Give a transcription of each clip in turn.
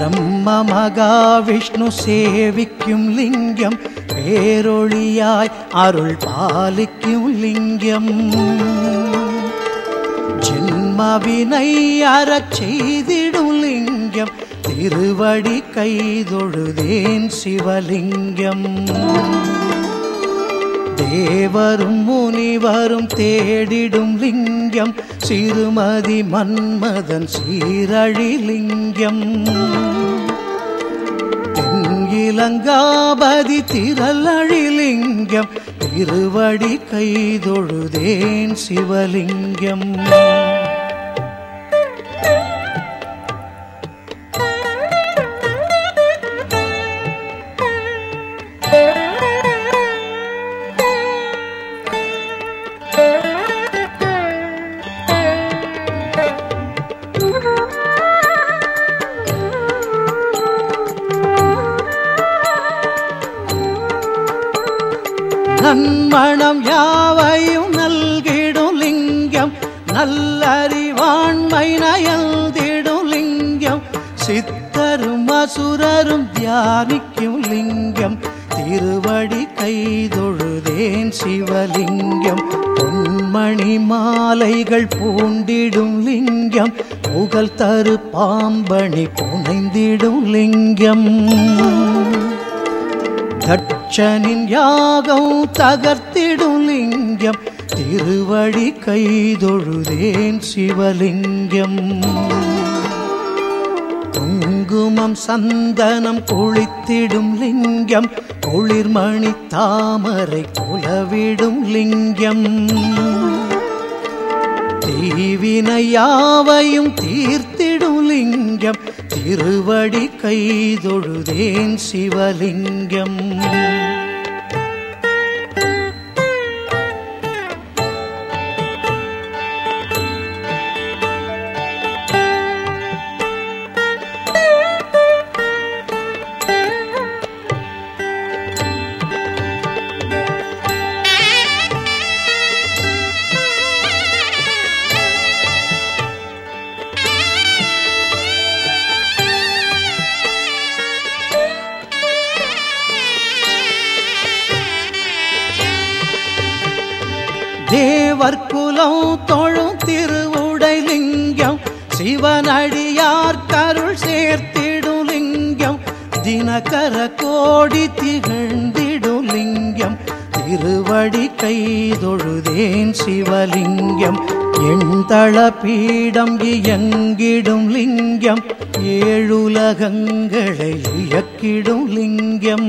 பிரம்ம மகாவிஷ்ணு சேவிக்கும் லிங்கம் பேரொளியாய் அருள் பாலிக்கும் லிங்கம் ஜென்மவினை அறச் செய்திடும் லிங்கம் திருவடி கைதொழுதேன் சிவலிங்கம் தேவரும் முனிவரும் தேடிடும் லிங்கம் சிறுமதி மன்மதன் சீரழி லிங்கம் தென்கிலங்காபதி திரளழி லிங்கம் திருவடி கைதொழுதேன் சிவலிங்கம் நன்மணம் யாவையும் நல்கிடும் லிங்கம் நல்லறிவாண்மை நயல்திடும் லிங்கம் சித்தரும் அசுரரும் தியானிக்கும் லிங்கம் திருவடி கைதொழுதேன் சிவலிங்கம் பொன்மணி மாலைகள் பூண்டிடும் லிங்கம் புகழ் தரு பாம்பணி புனைந்திடும் லிங்கம் தட்சனின் யாகம் தகர்த்திடும் லிங்கம் திருவடி கைதொழுதேன் சிவலிங்கம் குங்குமம் சந்தனம் குளித்திடும் லிங்கம் குளிர்மணி தாமரை குலவிடும் லிங்கம் தீவினையாவையும் தீர்த்திடும் லிங்கம் திருவடி கைதொழுதேன் சிவலிங்கம் தேவர் குலம் தொழும் திருவுடை லிங்கம் சிவனடியார் கருள் சேர்த்திடும் லிங்கம் தினகர கோடி திகழ்ந்திடும் லிங்கம் திருவடி கைதொழுதேன் சிவலிங்கம் எண்தள பீடம் இயங்கிடும் லிங்கம் ஏழுலகங்களை இயக்கிடும் லிங்கம்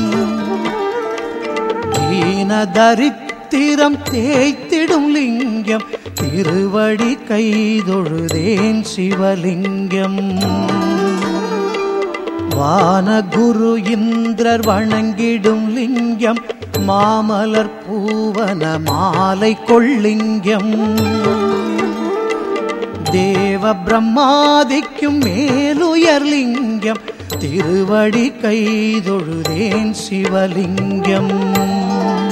தீன தரித்திரம் தேய்த்திடும் லிங்கம் திருவடி கைதொழுதேன் சிவலிங்கம் வானகுரு இந்திரர் வணங்கிடும் லிங்கம் மாமலர் பூவன மாலை கொள்ளிங்கம் தேவ பிரம்மாதிக்கும் மேலுயர் லிங்கம் திருவடி கைதொழுதேன் சிவலிங்கம்